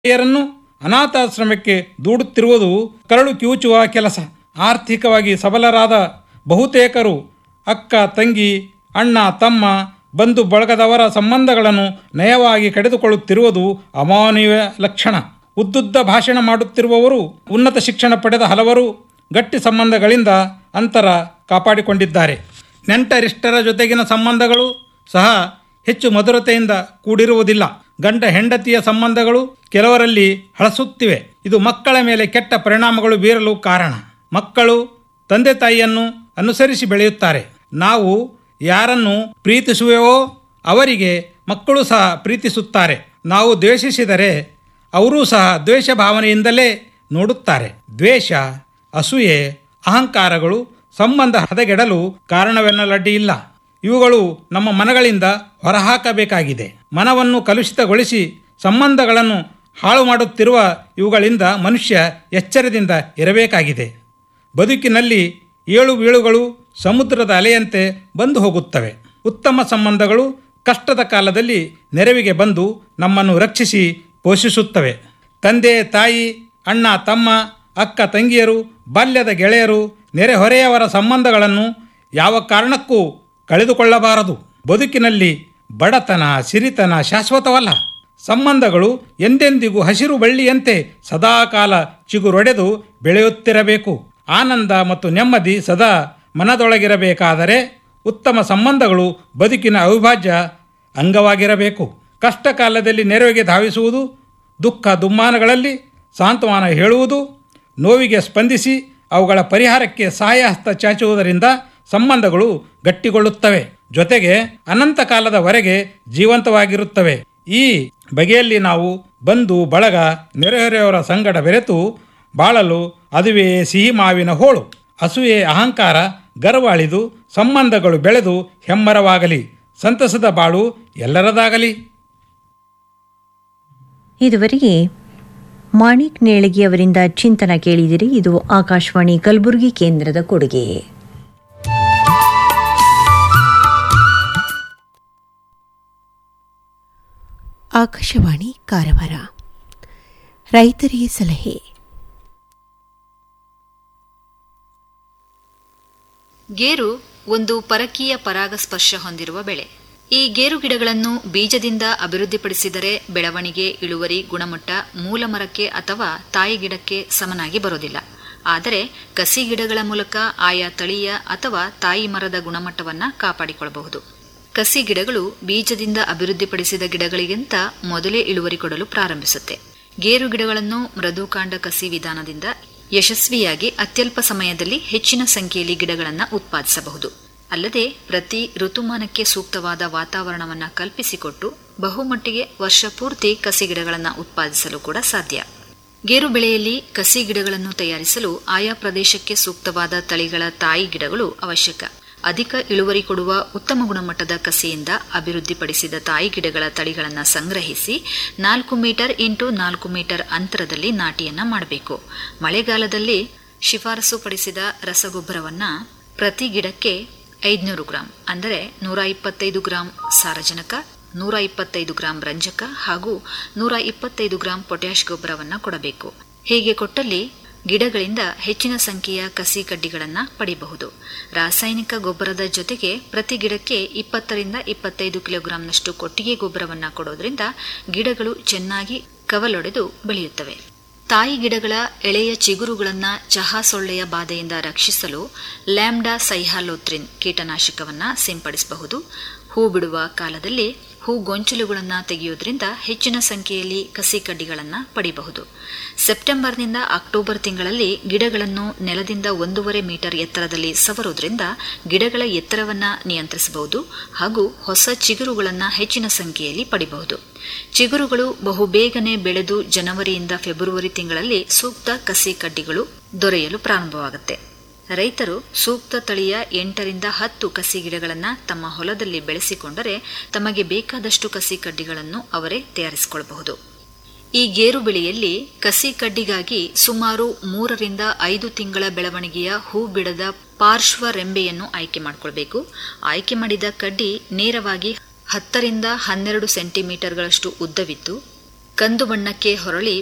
ಹಿರಿಯರನ್ನು ಅನಾಥಾಶ್ರಮಕ್ಕೆ ದೂಡುತ್ತಿರುವುದು ಕರಳು ಕಿವುಚುವ ಕೆಲಸ ಆರ್ಥಿಕವಾಗಿ ಸಬಲರಾದ ಬಹುತೇಕರು ಅಕ್ಕ ತಂಗಿ ಅಣ್ಣ ತಮ್ಮ ಬಂಧು ಬಳಗದವರ ಸಂಬಂಧಗಳನ್ನು ನಯವಾಗಿ ಕಡಿದುಕೊಳ್ಳುತ್ತಿರುವುದು ಅಮಾನವೀಯ ಲಕ್ಷಣ ಉದ್ದುದ್ದ ಭಾಷಣ ಮಾಡುತ್ತಿರುವವರು ಉನ್ನತ ಶಿಕ್ಷಣ ಪಡೆದ ಹಲವರು ಗಟ್ಟಿ ಸಂಬಂಧಗಳಿಂದ ಅಂತರ ಕಾಪಾಡಿಕೊಂಡಿದ್ದಾರೆ ನೆಂಟರಿಷ್ಟರ ಜೊತೆಗಿನ ಸಂಬಂಧಗಳು ಸಹ ಹೆಚ್ಚು ಮಧುರತೆಯಿಂದ ಕೂಡಿರುವುದಿಲ್ಲ ಗಂಡ ಹೆಂಡತಿಯ ಸಂಬಂಧಗಳು ಕೆಲವರಲ್ಲಿ ಹಳಸುತ್ತಿವೆ ಇದು ಮಕ್ಕಳ ಮೇಲೆ ಕೆಟ್ಟ ಪರಿಣಾಮಗಳು ಬೀರಲು ಕಾರಣ ಮಕ್ಕಳು ತಂದೆ ತಾಯಿಯನ್ನು ಅನುಸರಿಸಿ ಬೆಳೆಯುತ್ತಾರೆ ನಾವು ಯಾರನ್ನು ಪ್ರೀತಿಸುವೆವೋ ಅವರಿಗೆ ಮಕ್ಕಳು ಸಹ ಪ್ರೀತಿಸುತ್ತಾರೆ ನಾವು ದ್ವೇಷಿಸಿದರೆ ಅವರೂ ಸಹ ದ್ವೇಷ ಭಾವನೆಯಿಂದಲೇ ನೋಡುತ್ತಾರೆ ದ್ವೇಷ ಅಸೂಯೆ ಅಹಂಕಾರಗಳು ಸಂಬಂಧ ಹದಗೆಡಲು ಕಾರಣವೆನ್ನಲಡ್ಡಿ ಇಲ್ಲ ಇವುಗಳು ನಮ್ಮ ಮನಗಳಿಂದ ಹೊರಹಾಕಬೇಕಾಗಿದೆ ಮನವನ್ನು ಕಲುಷಿತಗೊಳಿಸಿ ಸಂಬಂಧಗಳನ್ನು ಹಾಳು ಮಾಡುತ್ತಿರುವ ಇವುಗಳಿಂದ ಮನುಷ್ಯ ಎಚ್ಚರದಿಂದ ಇರಬೇಕಾಗಿದೆ ಬದುಕಿನಲ್ಲಿ ಏಳು ಬೀಳುಗಳು ಸಮುದ್ರದ ಅಲೆಯಂತೆ ಬಂದು ಹೋಗುತ್ತವೆ ಉತ್ತಮ ಸಂಬಂಧಗಳು ಕಷ್ಟದ ಕಾಲದಲ್ಲಿ ನೆರವಿಗೆ ಬಂದು ನಮ್ಮನ್ನು ರಕ್ಷಿಸಿ ಪೋಷಿಸುತ್ತವೆ ತಂದೆ ತಾಯಿ ಅಣ್ಣ ತಮ್ಮ ಅಕ್ಕ ತಂಗಿಯರು ಬಾಲ್ಯದ ಗೆಳೆಯರು ನೆರೆಹೊರೆಯವರ ಸಂಬಂಧಗಳನ್ನು ಯಾವ ಕಾರಣಕ್ಕೂ ಕಳೆದುಕೊಳ್ಳಬಾರದು ಬದುಕಿನಲ್ಲಿ ಬಡತನ ಸಿರಿತನ ಶಾಶ್ವತವಲ್ಲ ಸಂಬಂಧಗಳು ಎಂದೆಂದಿಗೂ ಹಸಿರು ಬಳ್ಳಿಯಂತೆ ಸದಾಕಾಲ ಚಿಗುರೊಡೆದು ಬೆಳೆಯುತ್ತಿರಬೇಕು ಆನಂದ ಮತ್ತು ನೆಮ್ಮದಿ ಸದಾ ಮನದೊಳಗಿರಬೇಕಾದರೆ ಉತ್ತಮ ಸಂಬಂಧಗಳು ಬದುಕಿನ ಅವಿಭಾಜ್ಯ ಅಂಗವಾಗಿರಬೇಕು ಕಷ್ಟ ಕಾಲದಲ್ಲಿ ನೆರವಿಗೆ ಧಾವಿಸುವುದು ದುಃಖ ದುಮ್ಮಾನಗಳಲ್ಲಿ ಸಾಂತ್ವನ ಹೇಳುವುದು ನೋವಿಗೆ ಸ್ಪಂದಿಸಿ ಅವುಗಳ ಪರಿಹಾರಕ್ಕೆ ಸಹಾಯ ಹಸ್ತ ಚಾಚುವುದರಿಂದ ಸಂಬಂಧಗಳು ಗಟ್ಟಿಗೊಳ್ಳುತ್ತವೆ ಜೊತೆಗೆ ಅನಂತ ಕಾಲದವರೆಗೆ ಜೀವಂತವಾಗಿರುತ್ತವೆ ಈ ಬಗೆಯಲ್ಲಿ ನಾವು ಬಂಧು ಬಳಗ ನೆರೆಹೊರೆಯವರ ಸಂಗಡ ಬೆರೆತು ಬಾಳಲು ಅದುವೇ ಸಿಹಿ ಮಾವಿನ ಹೋಳು ಅಸೂಯೆ ಅಹಂಕಾರ ಗರ್ವ ಅಳಿದು ಸಂಬಂಧಗಳು ಬೆಳೆದು ಹೆಮ್ಮರವಾಗಲಿ ಸಂತಸದ ಬಾಳು ಎಲ್ಲರದಾಗಲಿ ಇದುವರೆಗೆ ಮಾಣಿಕ್ ನೇಳಗಿ ಅವರಿಂದ ಚಿಂತನ ಕೇಳಿದಿರಿ ಇದು ಆಕಾಶವಾಣಿ ಕಲಬುರಗಿ ಕೇಂದ್ರದ ಕೊಡುಗೆ ಆಕಾಶವಾಣಿ ಕಾರವಾರ ರೈತರಿಗೆ ಸಲಹೆ ಗೇರು ಒಂದು ಪರಕೀಯ ಪರಾಗಸ್ಪರ್ಶ ಹೊಂದಿರುವ ಬೆಳೆ ಈ ಗೇರು ಗಿಡಗಳನ್ನು ಬೀಜದಿಂದ ಅಭಿವೃದ್ಧಿಪಡಿಸಿದರೆ ಬೆಳವಣಿಗೆ ಇಳುವರಿ ಗುಣಮಟ್ಟ ಮೂಲ ಮರಕ್ಕೆ ಅಥವಾ ತಾಯಿ ಗಿಡಕ್ಕೆ ಸಮನಾಗಿ ಬರೋದಿಲ್ಲ ಆದರೆ ಕಸಿ ಗಿಡಗಳ ಮೂಲಕ ಆಯಾ ತಳಿಯ ಅಥವಾ ತಾಯಿ ಮರದ ಗುಣಮಟ್ಟವನ್ನು ಕಾಪಾಡಿಕೊಳ್ಳಬಹುದು ಕಸಿ ಗಿಡಗಳು ಬೀಜದಿಂದ ಅಭಿವೃದ್ಧಿಪಡಿಸಿದ ಗಿಡಗಳಿಗಿಂತ ಮೊದಲೇ ಇಳುವರಿ ಕೊಡಲು ಪ್ರಾರಂಭಿಸುತ್ತೆ ಗೇರು ಗಿಡಗಳನ್ನು ಮೃದುಕಾಂಡ ಕಸಿ ವಿಧಾನದಿಂದ ಯಶಸ್ವಿಯಾಗಿ ಅತ್ಯಲ್ಪ ಸಮಯದಲ್ಲಿ ಹೆಚ್ಚಿನ ಸಂಖ್ಯೆಯಲ್ಲಿ ಗಿಡಗಳನ್ನು ಉತ್ಪಾದಿಸಬಹುದು ಅಲ್ಲದೆ ಪ್ರತಿ ಋತುಮಾನಕ್ಕೆ ಸೂಕ್ತವಾದ ವಾತಾವರಣವನ್ನು ಕಲ್ಪಿಸಿಕೊಟ್ಟು ಬಹುಮಟ್ಟಿಗೆ ವರ್ಷ ಪೂರ್ತಿ ಕಸಿ ಗಿಡಗಳನ್ನು ಉತ್ಪಾದಿಸಲು ಕೂಡ ಸಾಧ್ಯ ಗೇರು ಬೆಳೆಯಲ್ಲಿ ಕಸಿ ಗಿಡಗಳನ್ನು ತಯಾರಿಸಲು ಆಯಾ ಪ್ರದೇಶಕ್ಕೆ ಸೂಕ್ತವಾದ ತಳಿಗಳ ತಾಯಿ ಗಿಡಗಳು ಅವಶ್ಯಕ ಅಧಿಕ ಇಳುವರಿ ಕೊಡುವ ಉತ್ತಮ ಗುಣಮಟ್ಟದ ಕಸಿಯಿಂದ ಅಭಿವೃದ್ಧಿಪಡಿಸಿದ ತಾಯಿ ಗಿಡಗಳ ತಳಿಗಳನ್ನು ಸಂಗ್ರಹಿಸಿ ನಾಲ್ಕು ಮೀಟರ್ ಇಂಟು ನಾಲ್ಕು ಮೀಟರ್ ಅಂತರದಲ್ಲಿ ನಾಟಿಯನ್ನ ಮಾಡಬೇಕು ಮಳೆಗಾಲದಲ್ಲಿ ಶಿಫಾರಸು ಪಡಿಸಿದ ರಸಗೊಬ್ಬರವನ್ನ ಪ್ರತಿ ಗಿಡಕ್ಕೆ ಐದುನೂರು ಗ್ರಾಂ ಅಂದರೆ ನೂರ ಇಪ್ಪತ್ತೈದು ಗ್ರಾಂ ಸಾರಜನಕ ನೂರ ಇಪ್ಪತ್ತೈದು ಗ್ರಾಂ ರಂಜಕ ಹಾಗೂ ನೂರ ಇಪ್ಪತ್ತೈದು ಗ್ರಾಂ ಪೊಟ್ಯಾಷ್ ಗೊಬ್ಬರವನ್ನು ಕೊಡಬೇಕು ಹೀಗೆ ಕೊಟ್ಟಲ್ಲಿ ಗಿಡಗಳಿಂದ ಹೆಚ್ಚಿನ ಸಂಖ್ಯೆಯ ಕಸಿ ಕಡ್ಡಿಗಳನ್ನು ಪಡೆಯಬಹುದು ರಾಸಾಯನಿಕ ಗೊಬ್ಬರದ ಜೊತೆಗೆ ಪ್ರತಿ ಗಿಡಕ್ಕೆ ಇಪ್ಪತ್ತರಿಂದ ಇಪ್ಪತ್ತೈದು ಕಿಲೋಗ್ರಾಂನಷ್ಟು ಕೊಟ್ಟಿಗೆ ಗೊಬ್ಬರವನ್ನು ಕೊಡೋದ್ರಿಂದ ಗಿಡಗಳು ಚೆನ್ನಾಗಿ ಕವಲೊಡೆದು ಬೆಳೆಯುತ್ತವೆ ತಾಯಿ ಗಿಡಗಳ ಎಳೆಯ ಚಿಗುರುಗಳನ್ನು ಚಹಾ ಸೊಳ್ಳೆಯ ಬಾಧೆಯಿಂದ ರಕ್ಷಿಸಲು ಲ್ಯಾಂಬ್ಡಾ ಸೈಹಾಲೋತ್ರಿನ್ ಕೀಟನಾಶಕವನ್ನು ಸಿಂಪಡಿಸಬಹುದು ಹೂ ಬಿಡುವ ಕಾಲದಲ್ಲಿ ಹೂ ಗೊಂಚಲುಗಳನ್ನು ತೆಗೆಯೋದ್ರಿಂದ ಹೆಚ್ಚಿನ ಸಂಖ್ಯೆಯಲ್ಲಿ ಕಸಿ ಕಡ್ಡಿಗಳನ್ನು ಪಡೆಯಬಹುದು ಸೆಪ್ಟೆಂಬರ್ನಿಂದ ಅಕ್ಟೋಬರ್ ತಿಂಗಳಲ್ಲಿ ಗಿಡಗಳನ್ನು ನೆಲದಿಂದ ಒಂದೂವರೆ ಮೀಟರ್ ಎತ್ತರದಲ್ಲಿ ಸವರೋದ್ರಿಂದ ಗಿಡಗಳ ಎತ್ತರವನ್ನು ನಿಯಂತ್ರಿಸಬಹುದು ಹಾಗೂ ಹೊಸ ಚಿಗುರುಗಳನ್ನು ಹೆಚ್ಚಿನ ಸಂಖ್ಯೆಯಲ್ಲಿ ಪಡೆಯಬಹುದು ಚಿಗುರುಗಳು ಬಹುಬೇಗನೆ ಬೆಳೆದು ಜನವರಿಯಿಂದ ಫೆಬ್ರವರಿ ತಿಂಗಳಲ್ಲಿ ಸೂಕ್ತ ಕಸಿ ಕಡ್ಡಿಗಳು ದೊರೆಯಲು ಪ್ರಾರಂಭವಾಗುತ್ತೆ ರೈತರು ಸೂಕ್ತ ತಳಿಯ ಎಂಟರಿಂದ ಹತ್ತು ಕಸಿ ಗಿಡಗಳನ್ನು ತಮ್ಮ ಹೊಲದಲ್ಲಿ ಬೆಳೆಸಿಕೊಂಡರೆ ತಮಗೆ ಬೇಕಾದಷ್ಟು ಕಸಿ ಕಡ್ಡಿಗಳನ್ನು ಅವರೇ ತಯಾರಿಸಿಕೊಳ್ಳಬಹುದು ಈ ಗೇರು ಬೆಳೆಯಲ್ಲಿ ಕಸಿ ಕಡ್ಡಿಗಾಗಿ ಸುಮಾರು ಮೂರರಿಂದ ಐದು ತಿಂಗಳ ಬೆಳವಣಿಗೆಯ ಹೂ ಬಿಡದ ಪಾರ್ಶ್ವ ರೆಂಬೆಯನ್ನು ಆಯ್ಕೆ ಮಾಡಿಕೊಳ್ಬೇಕು ಆಯ್ಕೆ ಮಾಡಿದ ಕಡ್ಡಿ ನೇರವಾಗಿ ಹತ್ತರಿಂದ ಹನ್ನೆರಡು ಸೆಂಟಿಮೀಟರ್ಗಳಷ್ಟು ಉದ್ದವಿತ್ತು ಕಂದು ಬಣ್ಣಕ್ಕೆ ಹೊರಳಿ